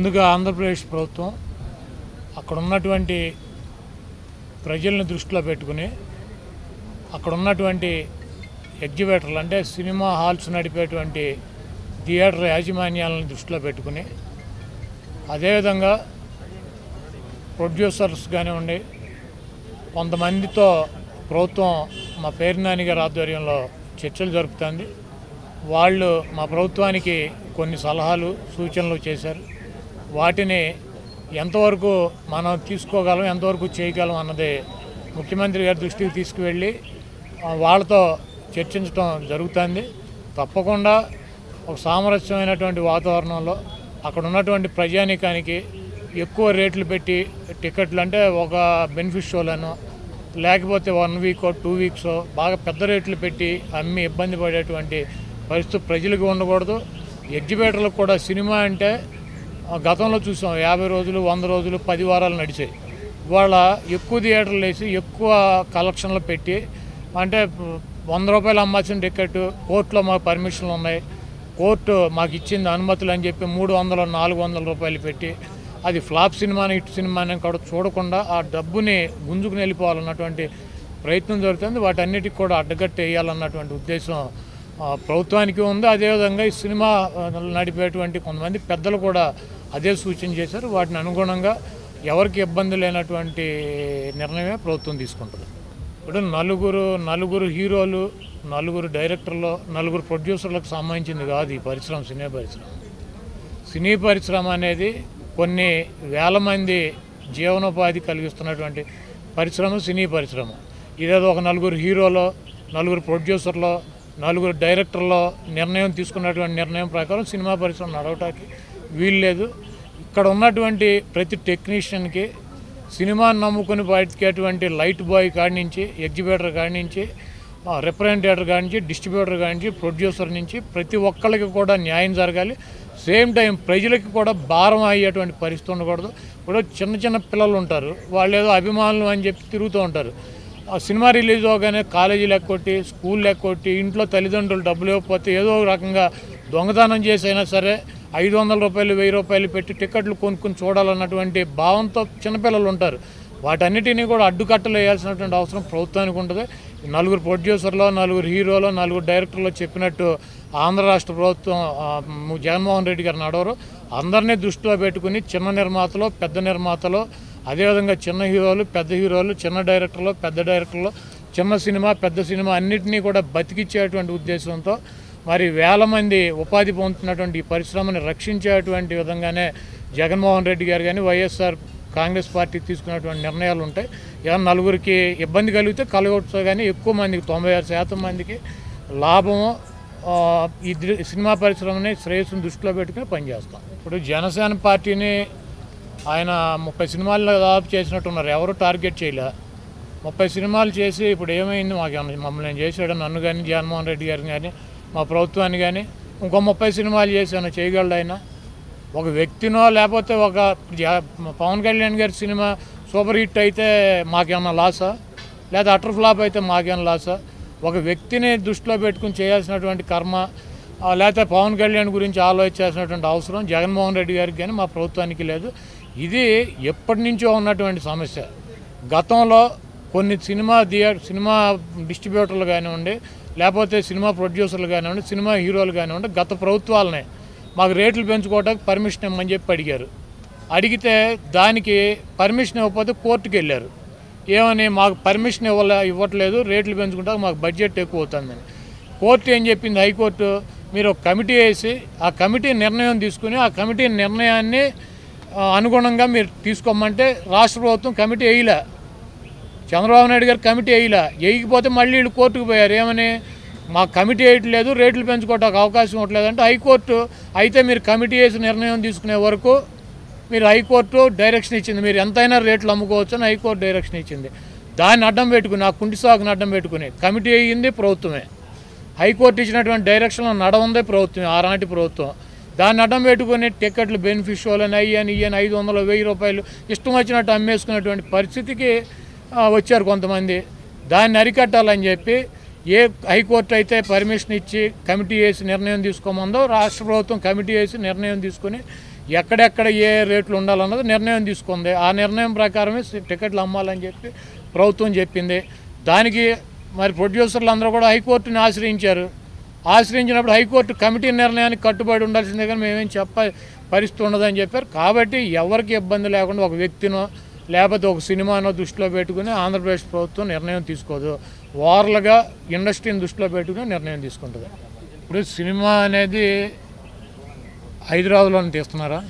ముందుగా ఆంధ్రప్రదేశ్ ప్రభుత్వం అక్కడ ఉన్నటువంటి ప్రజల్ని దృష్టిలో పెట్టుకుని అక్కడ ఉన్నటువంటి ఎగ్జిబిటర్లు అంటే సినిమా హాల్స్ నడిపేటువంటి థియేటర్ యాజమాన్యాలను దృష్టిలో పెట్టుకుని అదేవిధంగా ప్రొడ్యూసర్స్ కానివ్వండి కొంతమందితో ప్రభుత్వం మా పేరునాని గారి ఆధ్వర్యంలో చర్చలు జరుపుతుంది వాళ్ళు మా ప్రభుత్వానికి కొన్ని సలహాలు సూచనలు చేశారు వాటిని ఎంతవరకు మనం తీసుకోగలం ఎంతవరకు చేయగలం అన్నది ముఖ్యమంత్రి గారి దృష్టికి తీసుకువెళ్ళి ఆ, వాళ్ళతో చర్చించడం జరుగుతుంది తప్పకుండా ఒక సామరస్యమైనటువంటి వాతావరణంలో అక్కడ ఉన్నటువంటి ప్రజానీకానికి ఎక్కువ రేట్లు పెట్టి టికెట్లు అంటే ఒక బెనిఫిట్ షోలను లేకపోతే వన్ వీక్ టూ వీక్స్ బాగా పెద్ద రేట్లు పెట్టి అమ్మి ఇబ్బంది పడేటువంటి పరిస్థితి ప్రజలకు ఉండకూడదు ఎగ్జిబిటర్లకు కూడా సినిమా అంటే ఆ, గతంలో చూసాం యాభై రోజులు వంద రోజులు పది వారాలు నడిచాయి ఇవాళ ఎక్కువ థియేటర్లు వేసి ఎక్కువ కలెక్షన్లు పెట్టి అంటే వంద రూపాయలు అమ్మాల్సిన టికెట్ కోర్టులో మాకు పర్మిషన్లు ఉన్నాయి కోర్టు మాకు ఇచ్చింది అనుమతులు అని చెప్పి మూడు వందలు నాలుగు వందల రూపాయలు పెట్టి అది ఫ్లాప్ సినిమాని ఇటు సినిమాని కూడా చూడకుండా ఆ డబ్బుని గుంజుకుని వెళ్ళిపోవాలన్నటువంటి ప్రయత్నం జరుగుతుంది వాటన్నిటికి కూడా అడ్డగట్టు వేయాలన్నటువంటి ఉద్దేశం ఆ, ప్రభుత్వానికి ఉంది అదేవిధంగా ఈ సినిమా ఆ, నడిపేటువంటి కొంతమంది పెద్దలు కూడా అదే సూచన చేశారు వాటిని అనుగుణంగా ఎవరికి ఇబ్బంది లేనటువంటి నిర్ణయమే ప్రభుత్వం తీసుకుంటుంది ఇప్పుడు నలుగురు నలుగురు హీరోలు నలుగురు డైరెక్టర్లు నలుగురు ప్రొడ్యూసర్లకు సంబంధించింది కాదు ఈ పరిశ్రమ సినీ పరిశ్రమ సినీ పరిశ్రమ అనేది కొన్ని వేల మంది జీవనోపాధి కలిగిస్తున్నటువంటి పరిశ్రమ సినీ పరిశ్రమ ఇదేదో ఒక నలుగురు హీరోలో నలుగురు ప్రొడ్యూసర్లో నలుగురు డైరెక్టర్లో నిర్ణయం తీసుకున్నటువంటి నిర్ణయం ప్రకారం సినిమా పరిశ్రమ నడవటానికి వీలు లేదు ఇక్కడ ఉన్నటువంటి ప్రతి టెక్నీషియన్కి సినిమాని నమ్ముకుని బయటకేటువంటి లైట్ బాయ్ కాడి నుంచి ఎగ్జిబిటర్ కాడి నుంచి రిప్రజెంటేటర్ కాడి నుంచి డిస్ట్రిబ్యూటర్ కాడి నుంచి ప్రొడ్యూసర్ నుంచి ప్రతి ఒక్కరికి కూడా న్యాయం జరగాలి సేమ్ టైం ప్రజలకి కూడా భారం అయ్యేటువంటి పరిస్థితి ఉండకూడదు ఇప్పుడు చిన్న చిన్న పిల్లలు ఉంటారు వాళ్ళు ఏదో అభిమానులు అని చెప్పి తిరుగుతూ ఉంటారు ఆ సినిమా రిలీజ్ అవగానే కాలేజీ లెక్కొట్టి స్కూల్ లెక్కొట్టి ఇంట్లో తల్లిదండ్రులు డబ్బులు ఇవ్వకపోతే ఏదో ఒక రకంగా దొంగతనం చేసైనా సరే ఐదు వందల రూపాయలు వెయ్యి రూపాయలు పెట్టి టికెట్లు కొనుక్కుని చూడాలన్నటువంటి భావంతో చిన్నపిల్లలు ఉంటారు వాటన్నిటినీ కూడా అడ్డుకట్టలు వేయాల్సినటువంటి అవసరం ప్రభుత్వానికి ఉంటుంది ఈ నలుగురు ప్రొడ్యూసర్లో నలుగురు హీరోలో నలుగురు డైరెక్టర్లో చెప్పినట్టు ఆంధ్ర రాష్ట్ర ప్రభుత్వం ఆ, ము- జగన్మోహన్ రెడ్డి గారు నడవరు అందరినీ దృష్టిలో పెట్టుకుని చిన్న నిర్మాతలు పెద్ద నిర్మాతలు అదేవిధంగా చిన్న హీరోలు పెద్ద హీరోలు చిన్న డైరెక్టర్లు పెద్ద డైరెక్టర్లు చిన్న సినిమా పెద్ద సినిమా అన్నిటినీ కూడా బతికిచ్చేటువంటి ఉద్దేశంతో మరి వేల మంది ఉపాధి పొందుతున్నటువంటి ఈ పరిశ్రమని రక్షించేటువంటి విధంగానే జగన్మోహన్ రెడ్డి గారు కానీ వైఎస్ఆర్ కాంగ్రెస్ పార్టీ తీసుకున్నటువంటి నిర్ణయాలు ఉంటాయి ఏమన్నా నలుగురికి ఇబ్బంది కలిగితే కలగొచ్చు కానీ ఎక్కువ మందికి తొంభై ఆరు శాతం మందికి లాభము ఆ, ఈ దృ- సినిమా పరిశ్రమని శ్రేయస్సును దృష్టిలో పెట్టుకుని పనిచేస్తాం ఇప్పుడు జనసేన పార్టీని ఆయన ముప్పై సినిమాలు దాదాపు చేసినట్టున్నారు ఎవరు టార్గెట్ చేయలే ముప్పై సినిమాలు చేసి ఇప్పుడు ఏమైంది మాకు ఏమన్నా మమ్మల్ని చేశాడు నన్ను కానీ జగన్మోహన్ రెడ్డి గారిని కానీ మా ప్రభుత్వాన్ని కానీ ఇంకో ముప్పై సినిమాలు చేశాను చేయగలడు ఆయన ఒక వ్యక్తినో లేకపోతే ఒక జ- పవన్ కళ్యాణ్ గారి సినిమా సూపర్ హిట్ అయితే మాకేమన్నా లాసా లేదా అటర్ ఫ్లాప్ అయితే మాకేమన్నా లాసా ఒక వ్యక్తిని దృష్టిలో పెట్టుకుని చేయాల్సినటువంటి కర్మ ఆ, లేకపోతే పవన్ కళ్యాణ్ గురించి ఆలోచించాల్సినటువంటి అవసరం జగన్మోహన్ రెడ్డి గారికి కానీ మా ప్రభుత్వానికి లేదు ఇది ఎప్పటి నుంచో ఉన్నటువంటి సమస్య గతంలో కొన్ని సినిమా థియేటర్ సినిమా డిస్ట్రిబ్యూటర్లు కానివ్వండి లేకపోతే సినిమా ప్రొడ్యూసర్లు కానివ్వండి సినిమా హీరోలు కానివ్వండి గత ప్రభుత్వాలనే మాకు రేట్లు పెంచుకోవడానికి పర్మిషన్ ఇమ్మని చెప్పి అడిగారు అడిగితే దానికి పర్మిషన్ ఇవ్వకపోతే కోర్టుకు వెళ్ళారు ఏమని మాకు పర్మిషన్ ఇవ్వలే ఇవ్వట్లేదు రేట్లు పెంచుకుంటే మాకు బడ్జెట్ ఎక్కువ అవుతుందని కోర్టు ఏం చెప్పింది హైకోర్టు మీరు ఒక కమిటీ వేసి ఆ కమిటీ నిర్ణయం తీసుకుని ఆ కమిటీ నిర్ణయాన్ని ఆ, అనుగుణంగా మీరు తీసుకోమంటే రాష్ట్ర ప్రభుత్వం కమిటీ వేయలే చంద్రబాబు నాయుడు గారు కమిటీ వేయలే వేయకపోతే మళ్ళీ వీళ్ళు కోర్టుకు పోయారు ఏమని మా కమిటీ వేయట్లేదు రేట్లు పెంచుకోవడానికి అవకాశం ఇవ్వట్లేదు అంటే హైకోర్టు అయితే మీరు కమిటీ వేసి నిర్ణయం తీసుకునే వరకు మీరు హైకోర్టు డైరెక్షన్ ఇచ్చింది మీరు ఎంతైనా రేట్లు అమ్ముకోవచ్చు అని హైకోర్టు డైరెక్షన్ ఇచ్చింది దాన్ని అడ్డం పెట్టుకుని ఆ కుంటి సాగుని అడ్డం పెట్టుకుని కమిటీ అయ్యింది ప్రభుత్వమే హైకోర్టు ఇచ్చినటువంటి డైరెక్షన్లో నడవందే ప్రభుత్వం ఆనాటి ప్రభుత్వం దాన్ని అడ్డం పెట్టుకుని టికెట్లు బెనిఫిషియల్ అని అయ్యని ఇయ్యని ఐదు వందలు వెయ్యి రూపాయలు ఇష్టం వచ్చినట్టు అమ్మేసుకునేటువంటి పరిస్థితికి ఆ, వచ్చారు కొంతమంది దాన్ని అరికట్టాలని చెప్పి ఏ హైకోర్టు అయితే పర్మిషన్ ఇచ్చి కమిటీ వేసి నిర్ణయం తీసుకోమందో రాష్ట్ర ప్రభుత్వం కమిటీ వేసి నిర్ణయం తీసుకొని ఎక్కడెక్కడ ఏ రేట్లు ఉండాలన్నది నిర్ణయం తీసుకుంది ఆ నిర్ణయం ప్రకారమే సి- టికెట్లు అమ్మాలని చెప్పి ప్రభుత్వం చెప్పింది దానికి మరి ప్రొడ్యూసర్లు అందరూ కూడా హైకోర్టుని ఆశ్రయించారు ఆశ్రయించినప్పుడు హైకోర్టు కమిటీ నిర్ణయానికి కట్టుబడి ఉండాల్సిందే కానీ మేమేం చెప్ప పరిస్థితి ఉండదని చెప్పారు కాబట్టి ఎవరికి ఇబ్బంది లేకుండా ఒక వ్యక్తినో లేకపోతే ఒక సినిమానో దృష్టిలో పెట్టుకుని ఆంధ్రప్రదేశ్ ప్రభుత్వం నిర్ణయం తీసుకోదు ఓవర్లుగా ఇండస్ట్రీని దృష్టిలో పెట్టుకుని నిర్ణయం తీసుకుంటుంది ఇప్పుడు సినిమా అనేది హైదరాబాద్లోనే తీస్తున్నారా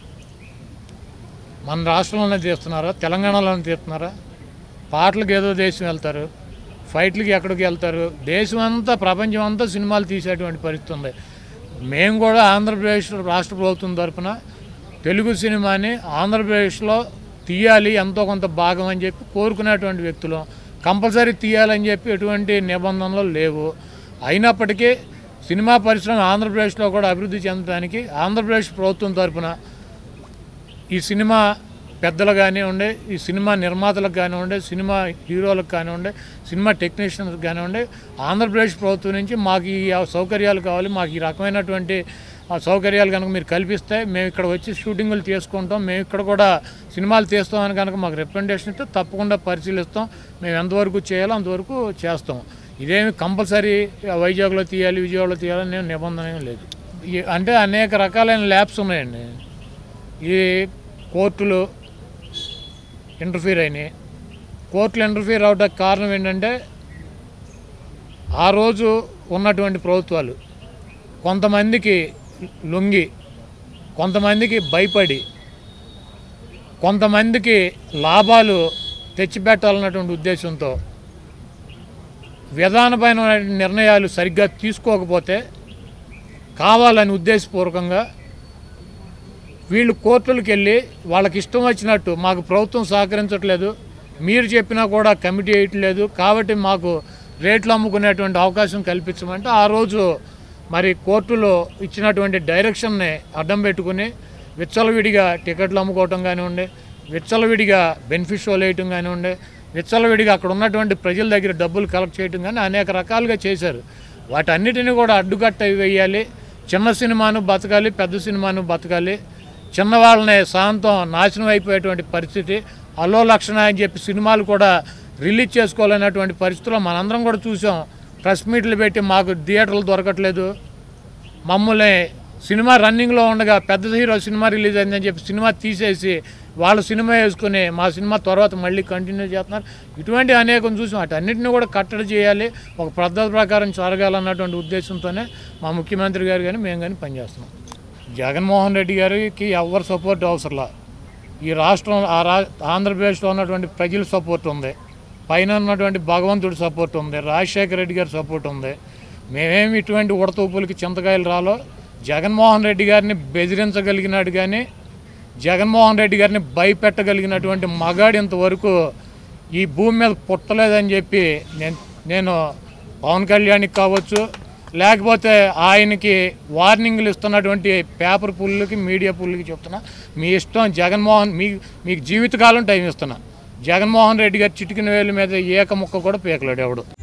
మన రాష్ట్రంలోనే తీస్తున్నారా తెలంగాణలోనే తీస్తున్నారా పాటలకు ఏదో దేశం వెళ్తారు ఫైట్లకి ఎక్కడికి వెళ్తారు దేశం అంతా ప్రపంచం అంతా సినిమాలు తీసేటువంటి పరిస్థితి ఉంది మేము కూడా ఆంధ్రప్రదేశ్ రాష్ట్ర ప్రభుత్వం తరఫున తెలుగు సినిమాని ఆంధ్రప్రదేశ్లో తీయాలి ఎంతో కొంత భాగం అని చెప్పి కోరుకునేటువంటి వ్యక్తులు కంపల్సరీ తీయాలని చెప్పి ఎటువంటి నిబంధనలు లేవు అయినప్పటికీ సినిమా పరిశ్రమ ఆంధ్రప్రదేశ్లో కూడా అభివృద్ధి చెందడానికి ఆంధ్రప్రదేశ్ ప్రభుత్వం తరఫున ఈ సినిమా పెద్దలు కానివ్వండి ఈ సినిమా నిర్మాతలకు కానివ్వండి సినిమా హీరోలకు కానివ్వండి సినిమా టెక్నీషియన్స్ కానివ్వండి ఆంధ్రప్రదేశ్ ప్రభుత్వం నుంచి మాకు ఈ సౌకర్యాలు కావాలి మాకు ఈ రకమైనటువంటి ఆ సౌకర్యాలు కనుక మీరు కల్పిస్తే మేము ఇక్కడ వచ్చి షూటింగులు చేసుకుంటాం మేము ఇక్కడ కూడా సినిమాలు తీస్తామని కనుక మాకు రిప్రజెంటేషన్ ఇస్తే తప్పకుండా పరిశీలిస్తాం మేము ఎంతవరకు చేయాలో అంతవరకు చేస్తాం ఇదేమి కంపల్సరీ వైజాగ్లో తీయాలి విజయవాడలో తీయాలని నేను నిబంధన ఏం లేదు ఈ- అంటే అనేక రకాలైన ల్యాబ్స్ ఉన్నాయండి ఈ కోర్టులు ఇంటర్ఫీర్ అయినాయి కోర్టులు ఇంటర్ఫీర్ అవడానికి కారణం ఏంటంటే ఆ రోజు ఉన్నటువంటి ప్రభుత్వాలు కొంతమందికి లొంగి కొంతమందికి భయపడి కొంతమందికి లాభాలు తెచ్చిపెట్టాలన్నటువంటి ఉద్దేశంతో విధానపైన నిర్ణయాలు సరిగ్గా తీసుకోకపోతే కావాలని ఉద్దేశపూర్వకంగా వీళ్ళు కోర్టులకు వెళ్ళి వాళ్ళకి ఇష్టం వచ్చినట్టు మాకు ప్రభుత్వం సహకరించట్లేదు మీరు చెప్పినా కూడా కమిటీ వేయట్లేదు కాబట్టి మాకు రేట్లు అమ్ముకునేటువంటి అవకాశం కల్పించమంటే ఆ రోజు మరి కోర్టులో ఇచ్చినటువంటి డైరెక్షన్ని అడ్డం పెట్టుకుని విచ్చలవిడిగా టికెట్లు అమ్ముకోవటం కానివ్వండి విచ్చలవిడిగా బెనిఫిట్ షోలు వేయటం కానివ్వండి విచ్చలవిడిగా అక్కడ ఉన్నటువంటి ప్రజల దగ్గర డబ్బులు కలెక్ట్ చేయటం కానీ అనేక రకాలుగా చేశారు వాటన్నిటిని కూడా అడ్డుకట్ట వేయాలి చిన్న సినిమాను బతకాలి పెద్ద సినిమాను బతకాలి చిన్నవాళ్ళని సాంతం నాశనం అయిపోయేటువంటి పరిస్థితి అల్లో లక్షణ అని చెప్పి సినిమాలు కూడా రిలీజ్ చేసుకోవాలనేటువంటి పరిస్థితిలో మనందరం కూడా చూసాం ప్రెస్ మీట్లు పెట్టి మాకు థియేటర్లు దొరకట్లేదు మమ్మల్ని సినిమా రన్నింగ్లో ఉండగా పెద్ద హీరో సినిమా రిలీజ్ అయిందని చెప్పి సినిమా తీసేసి వాళ్ళ సినిమా వేసుకుని మా సినిమా తర్వాత మళ్ళీ కంటిన్యూ చేస్తున్నారు ఇటువంటి అనేకం చూసాం అటన్నిటిని కూడా కట్టడి చేయాలి ఒక పద్ధతి ప్రకారం జరగాలన్నటువంటి ఉద్దేశంతోనే మా ముఖ్యమంత్రి గారు కానీ మేము కానీ పనిచేస్తున్నాం జగన్మోహన్ రెడ్డి గారికి ఎవరు సపోర్ట్ అవసరంలా ఈ రాష్ట్రం ఆ రా ఆంధ్రప్రదేశ్లో ఉన్నటువంటి ప్రజల సపోర్ట్ ఉంది పైన ఉన్నటువంటి భగవంతుడి సపోర్ట్ ఉంది రాజశేఖర రెడ్డి గారి సపోర్ట్ ఉంది మేమేమి ఇటువంటి ఉడతూపులకి చింతకాయలు రాలో జగన్మోహన్ రెడ్డి గారిని బెదిరించగలిగినాడు కానీ జగన్మోహన్ రెడ్డి గారిని భయపెట్టగలిగినటువంటి మగాడు ఇంతవరకు ఈ భూమి మీద పుట్టలేదని చెప్పి నేను నేను పవన్ కళ్యాణ్కి కావచ్చు లేకపోతే ఆయనకి వార్నింగ్లు ఇస్తున్నటువంటి పేపర్ పుల్లకి మీడియా పుల్లకి చెప్తున్నా మీ ఇష్టం జగన్మోహన్ మీ మీకు జీవితకాలం టైం ఇస్తున్నా జగన్మోహన్ రెడ్డి గారి చిటికిన వేలు మీద ఏక ముక్క కూడా పీకలేడు ఎవడు